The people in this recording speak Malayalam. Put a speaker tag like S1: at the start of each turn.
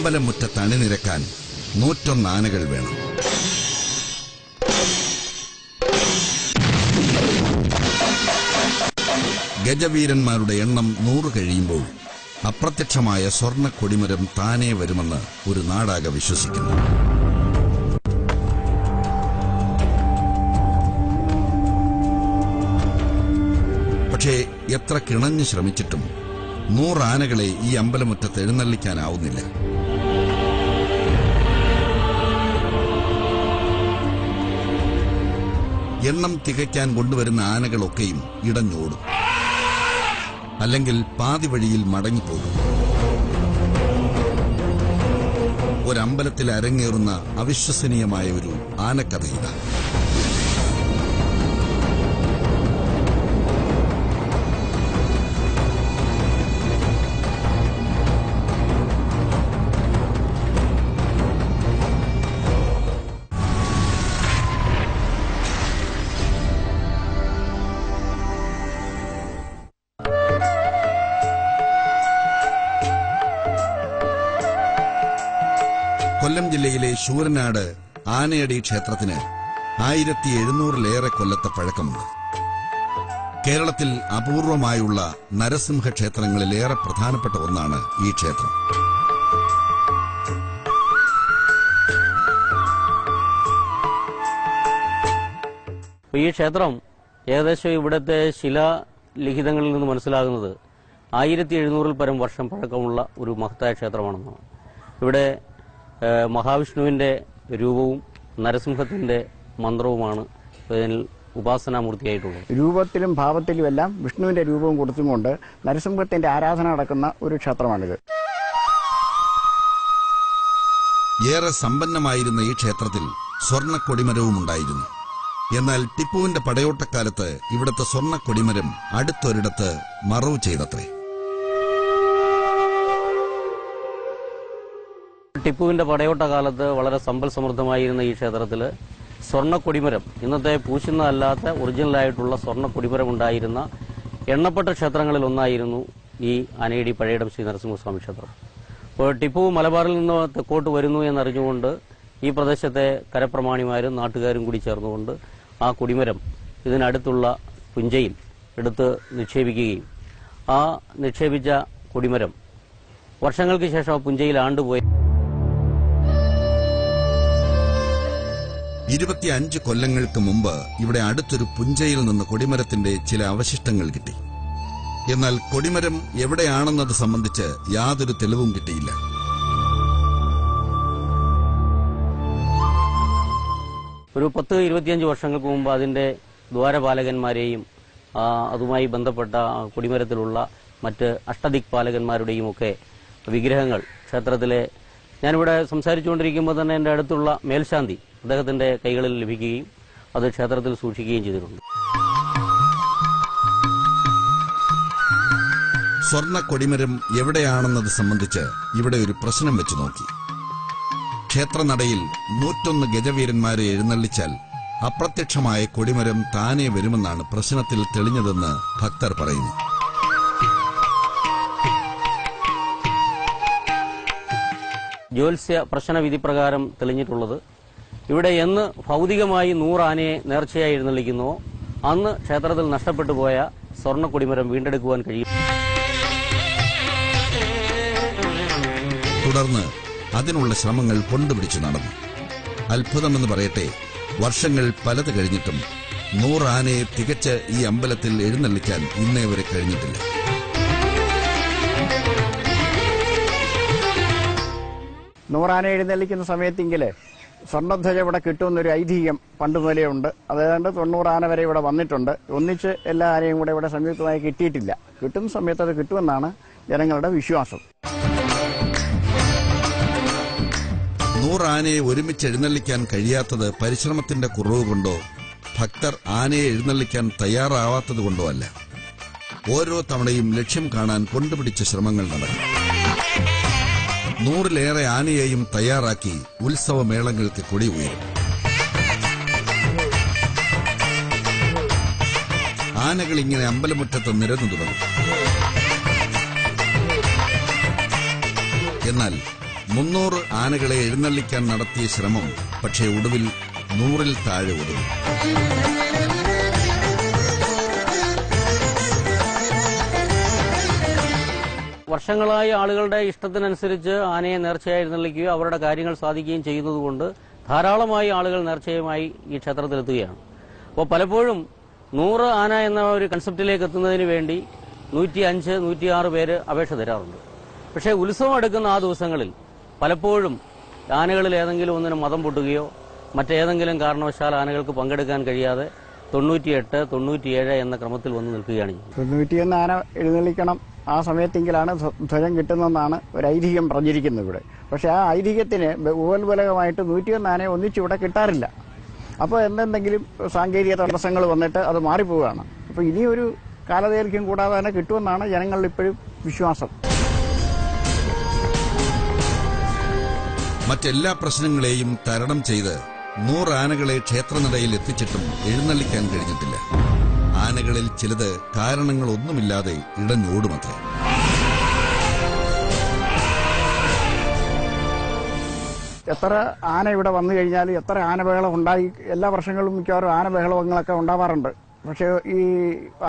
S1: അമ്പലമുറ്റത്ത് അണിനിരക്കാൻ നൂറ്റൊന്ന് ആനകൾ വേണം ഗജവീരന്മാരുടെ എണ്ണം നൂറ് കഴിയുമ്പോൾ അപ്രത്യക്ഷമായ സ്വർണ്ണ കൊടിമരം താനേ വരുമെന്ന് ഒരു നാടാകെ വിശ്വസിക്കുന്നു പക്ഷേ എത്ര കിണഞ്ഞു ശ്രമിച്ചിട്ടും നൂറാനകളെ ഈ അമ്പലമുറ്റത്ത് എഴുന്നള്ളിക്കാനാവുന്നില്ല എണ്ണം തികയ്ക്കാൻ കൊണ്ടുവരുന്ന ആനകളൊക്കെയും ഇടഞ്ഞോടും അല്ലെങ്കിൽ പാതി വഴിയിൽ മടങ്ങിപ്പോകും ഒരമ്പലത്തിൽ അരങ്ങേറുന്ന അവിശ്വസനീയമായ ഒരു ആനക്കഥ ഇതാ കൊല്ലം ജില്ലയിലെ ശൂരനാട് ആനയടി ക്ഷേത്രത്തിന് ആയിരത്തി എഴുന്നൂറിലേറെ കൊല്ലത്തെ പഴക്കമുണ്ട് കേരളത്തിൽ അപൂർവമായുള്ള നരസിംഹ ക്ഷേത്രങ്ങളിലേറെ പ്രധാനപ്പെട്ട ഒന്നാണ് ഈ ക്ഷേത്രം
S2: അപ്പോൾ ഈ ക്ഷേത്രം ഏകദേശം ഇവിടുത്തെ ശിലാലിഖിതങ്ങളിൽ നിന്ന് മനസ്സിലാകുന്നത് ആയിരത്തി എഴുന്നൂറിൽ പരം വർഷം പഴക്കമുള്ള ഒരു മഹത്തായ ക്ഷേത്രമാണെന്നാണ് ഇവിടെ ഏഹ്, മഹാവിഷ്ണുവിന്റെ രൂപവും നരസിംഹത്തിന്റെ മന്ത്രവുമാണ് ഇതിൽ ഉപാസനാമൂർത്തിയായിട്ടുള്ളത്
S3: രൂപത്തിലും ഭാവത്തിലും എല്ലാം വിഷ്ണുവിന്റെ രൂപവും കൊടുത്തുകൊണ്ട് നരസിംഹത്തിന്റെ ആരാധന നടക്കുന്ന ഒരു ക്ഷേത്രമാണിത്
S1: ഏറെ സമ്പന്നമായിരുന്ന ഈ ക്ഷേത്രത്തിൽ സ്വർണ്ണ കൊടിമരവും ഉണ്ടായിരുന്നു എന്നാൽ ടിപ്പുവിന്റെ പടയോട്ടക്കാലത്ത് ഇവിടുത്തെ സ്വർണ്ണ കൊടിമരം അടുത്തൊരിടത്ത് മറവ് ചെയ്തത്രേ
S2: ടിപ്പുവിന്റെ പടയോട്ട കാലത്ത് വളരെ സമ്പൽ സമൃദ്ധമായിരുന്ന ഈ ക്ഷേത്രത്തിൽ സ്വർണ്ണ കൊടിമരം ഇന്നത്തെ പൂശുന്നതല്ലാത്ത ഒറിജിനലായിട്ടുള്ള സ്വർണ്ണ കൊടിമരം ഉണ്ടായിരുന്ന എണ്ണപ്പെട്ട ക്ഷേത്രങ്ങളിൽ ഒന്നായിരുന്നു ഈ അനേടി പഴയടം ശ്രീ നരസിംഹസ്വാമി ക്ഷേത്രം അപ്പോൾ ടിപ്പു മലബാറിൽ നിന്ന് തെക്കോട്ട് വരുന്നു എന്നറിഞ്ഞുകൊണ്ട് ഈ പ്രദേശത്തെ കരപ്രമാണിമാരും നാട്ടുകാരും കൂടി ചേർന്നുകൊണ്ട് ആ കൊടിമരം ഇതിനടുത്തുള്ള പുഞ്ചയിൽ എടുത്ത് നിക്ഷേപിക്കുകയും ആ നിക്ഷേപിച്ച കൊടിമരം വർഷങ്ങൾക്ക് ശേഷം ആ പുഞ്ചയിൽ ആണ്ടുപോയി
S1: ഇരുപത്തിയഞ്ച് കൊല്ലങ്ങൾക്ക് മുമ്പ് ഇവിടെ അടുത്തൊരു പുഞ്ചയിൽ നിന്ന് കൊടിമരത്തിന്റെ ചില അവശിഷ്ടങ്ങൾ കിട്ടി എന്നാൽ കൊടിമരം എവിടെയാണെന്നത് സംബന്ധിച്ച് യാതൊരു തെളിവും കിട്ടിയില്ല
S2: ഒരു പത്ത് ഇരുപത്തിയഞ്ച് വർഷങ്ങൾക്ക് മുമ്പ് അതിന്റെ ദ്വാരപാലകന്മാരെയും ആ, അതുമായി ബന്ധപ്പെട്ട ആ കൊടിമരത്തിലുള്ള മറ്റ് അഷ്ടദിക്പാലകന്മാരുടെയും ഒക്കെ വിഗ്രഹങ്ങൾ ക്ഷേത്രത്തിലെ ഞാനിവിടെ സംസാരിച്ചുകൊണ്ടിരിക്കുമ്പോൾ തന്നെ എൻ്റെ അടുത്തുള്ള മേൽശാന്തി അദ്ദേഹത്തിന്റെ കൈകളിൽ ലഭിക്കുകയും അത് ക്ഷേത്രത്തിൽ സൂക്ഷിക്കുകയും ചെയ്തിട്ടുണ്ട്
S1: സ്വർണ്ണ കൊടിമരം എവിടെയാണെന്നത് സംബന്ധിച്ച് ഇവിടെ ഒരു പ്രശ്നം വെച്ചു നോക്കി ക്ഷേത്രനടയിൽ നൂറ്റൊന്ന് ഗജവീരന്മാരെ എഴുന്നള്ളിച്ചാൽ അപ്രത്യക്ഷമായ കൊടിമരം താനേ വരുമെന്നാണ് പ്രശ്നത്തിൽ തെളിഞ്ഞതെന്ന് ഭക്തർ പറയുന്നു
S2: ജ്യോത്സ്യ പ്രശ്ന വിധി പ്രകാരം തെളിഞ്ഞിട്ടുള്ളത് ഇവിടെ എന്ന് ഭൗതികമായി നൂറാനയെ നേർച്ചയായി എഴുന്നള്ളിക്കുന്നുവോ അന്ന് ക്ഷേത്രത്തിൽ നഷ്ടപ്പെട്ടു പോയ സ്വർണ്ണ കൊടിമരം വീണ്ടെടുക്കുവാൻ കഴിയും
S1: തുടർന്ന് അതിനുള്ള ശ്രമങ്ങൾ കൊണ്ടുപിടിച്ചു നടന്നു അത്ഭുതമെന്ന് പറയട്ടെ വർഷങ്ങൾ പലത് കഴിഞ്ഞിട്ടും നൂറാനയെ തികച്ച് ഈ അമ്പലത്തിൽ എഴുന്നള്ളിക്കാൻ ഇന്നേ വരെ കഴിഞ്ഞിട്ടില്ല
S3: നൂറാന എഴുന്നള്ളിക്കുന്ന സമയത്തെങ്കില് സ്വർണ്ണധ്വജ ഇവിടെ കിട്ടുമെന്നൊരു ഐതിഹ്യം പണ്ട് മുതലേ ഉണ്ട് അതായത് തൊണ്ണൂറ് ആന വരെ ഇവിടെ വന്നിട്ടുണ്ട് ഒന്നിച്ച് എല്ലാ ആനയും കൂടെ ഇവിടെ സംയുക്തമായി കിട്ടിയിട്ടില്ല കിട്ടുന്ന സമയത്ത് അത് കിട്ടുമെന്നാണ് ജനങ്ങളുടെ വിശ്വാസം
S1: നൂറാനയെ ഒരുമിച്ച് എഴുന്നള്ളിക്കാൻ കഴിയാത്തത് പരിശ്രമത്തിന്റെ കുറവ് കൊണ്ടോ ഭക്തർ ആനയെ എഴുന്നള്ളിക്കാൻ തയ്യാറാവാത്തതുകൊണ്ടോ അല്ല ഓരോ തവണയും ലക്ഷ്യം കാണാൻ കൊണ്ടുപിടിച്ച ശ്രമങ്ങൾ നടക്കും നൂറിലേറെ ആനയെയും തയ്യാറാക്കി ഉത്സവമേളങ്ങൾക്ക് കൊടി ഉയരും ആനകൾ ഇങ്ങനെ അമ്പലമുറ്റത്ത് നിരന്നു തുടങ്ങും എന്നാൽ മുന്നൂറ് ആനകളെ എഴുന്നള്ളിക്കാൻ നടത്തിയ ശ്രമം പക്ഷേ ഒടുവിൽ നൂറിൽ താഴെ ഒതുങ്ങി
S2: വർഷങ്ങളായി ആളുകളുടെ ഇഷ്ടത്തിനനുസരിച്ച് ആനയെ നേർച്ചയായി എഴുന്നള്ളിക്കുകയോ അവരുടെ കാര്യങ്ങൾ സാധിക്കുകയും ചെയ്യുന്നതുകൊണ്ട് ധാരാളമായി ആളുകൾ നേർച്ചയുമായി ഈ ക്ഷേത്രത്തിലെത്തുകയാണ് അപ്പോൾ പലപ്പോഴും നൂറ് ആന എന്ന ഒരു കൺസെപ്റ്റിലേക്ക് എത്തുന്നതിന് വേണ്ടി നൂറ്റി അഞ്ച് നൂറ്റിയാറ് പേര് അപേക്ഷ തരാറുണ്ട് പക്ഷേ ഉത്സവം എടുക്കുന്ന ആ ദിവസങ്ങളിൽ പലപ്പോഴും ആനകളിൽ ഏതെങ്കിലും ഒന്നിന് മതം പൊട്ടുകയോ മറ്റേതെങ്കിലും കാരണവശാൽ ആനകൾക്ക് പങ്കെടുക്കാൻ കഴിയാതെ തൊണ്ണൂറ്റിയെട്ട് തൊണ്ണൂറ്റിയേഴ് എന്ന ക്രമത്തിൽ വന്ന് നിൽക്കുകയാണ് ചെയ്യുന്നത്
S3: തൊണ്ണൂറ്റിയൊന്ന് ആന എഴുന്നള്ളിക്കണം ആ സമയത്തെങ്കിലാണ് ധ്വ- ധ്വജം കിട്ടുന്നതെന്നാണ് ഒരു ഐതിഹ്യം പറഞ്ഞിരിക്കുന്നത് ഇവിടെ പക്ഷെ ആ ഐതിഹ്യത്തിന് ഉപോത്ബലകമായിട്ട് നൂറ്റിയൊന്ന് ആനയെ ഒന്നിച്ചിവിടെ കിട്ടാറില്ല അപ്പോൾ എന്തെന്തെങ്കിലും സാങ്കേതിക തടസ്സങ്ങൾ വന്നിട്ട് അത് മാറിപ്പോവുകയാണ് അപ്പോൾ ഇനിയൊരു കാലദൈർഘ്യം കൂടാതെ തന്നെ കിട്ടുമെന്നാണ് ജനങ്ങളിൽ ഇപ്പോഴും വിശ്വാസം
S1: മറ്റെല്ലാ പ്രശ്നങ്ങളെയും തരണം ചെയ്ത് നൂറ് ആനകളെ ക്ഷേത്രനടയിൽ എത്തിച്ചിട്ടും എഴുന്നള്ളിക്കാൻ കഴിഞ്ഞിട്ടില്ല ആനകളിൽ ചിലത് കാരണങ്ങളൊന്നുമില്ലാതെ ഇടഞ്ഞോടുമത്രേ
S3: എത്ര ആന ഇവിടെ വന്നു കഴിഞ്ഞാൽ എത്ര ആനബഹളം ഉണ്ടായി എല്ലാ വർഷങ്ങളും മിക്കവാറും ആനബഹളങ്ങളൊക്കെ ഉണ്ടാവാറുണ്ട് പക്ഷേ ഈ